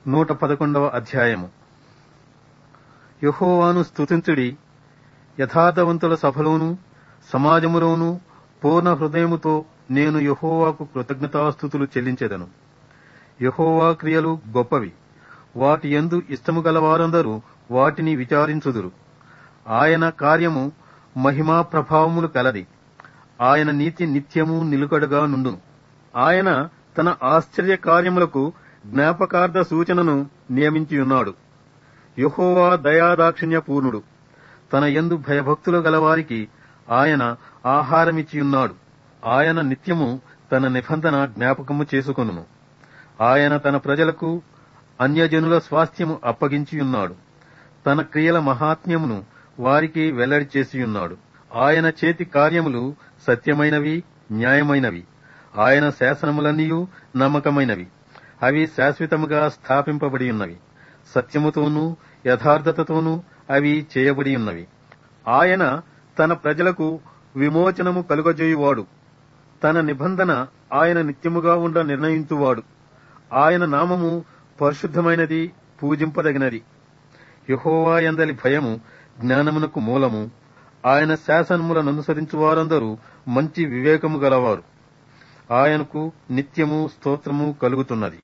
నూట పదకొండవ అధ్యాయము యహోవాను స్తుతించుడి యథార్థవంతుల సభలోను సమాజములోను పూర్ణ హృదయముతో నేను యహోవాకు కృతజ్ఞతాస్థుతులు చెల్లించెదను యహోవా క్రియలు గొప్పవి వాటి యందు ఇష్టము గల వారందరూ వాటిని విచారించుదురు ఆయన కార్యము మహిమా ప్రభావములు కలది ఆయన నీతి నిత్యము నిలుకడగా నుండును ఆయన తన ఆశ్చర్య కార్యములకు జ్ఞాపకార్థ సూచనను నియమించియున్నాడు యహోవా దయాదాక్షిణ్య పూర్ణుడు తన యందు భయభక్తులు గలవారికి ఆయన ఆహారమిచ్చియున్నాడు ఆయన నిత్యము తన నిబంధన జ్ఞాపకము చేసుకొనును ఆయన తన ప్రజలకు అన్యజనుల స్వాస్థ్యము అప్పగించియున్నాడు తన క్రియల మహాత్మ్యమును వారికి వెల్లడి చేసియున్నాడు ఆయన చేతి కార్యములు సత్యమైనవి న్యాయమైనవి ఆయన శాసనములన్నీయు నమ్మకమైనవి అవి శాశ్వతముగా స్థాపింపబడి ఉన్నవి సత్యముతోనూ యథార్థతతోనూ అవి చేయబడి ఉన్నవి ఆయన తన ప్రజలకు విమోచనము కలుగజేయువాడు తన నిబంధన ఆయన నిత్యముగా ఉండ నిర్ణయించువాడు ఆయన నామము పరిశుద్ధమైనది పూజింపదగినది యహోవా యందలి భయము జ్ఞానమునకు మూలము ఆయన శాసనములను అనుసరించు వారందరూ మంచి వివేకము గలవారు ఆయనకు నిత్యము స్తోత్రము కలుగుతున్నది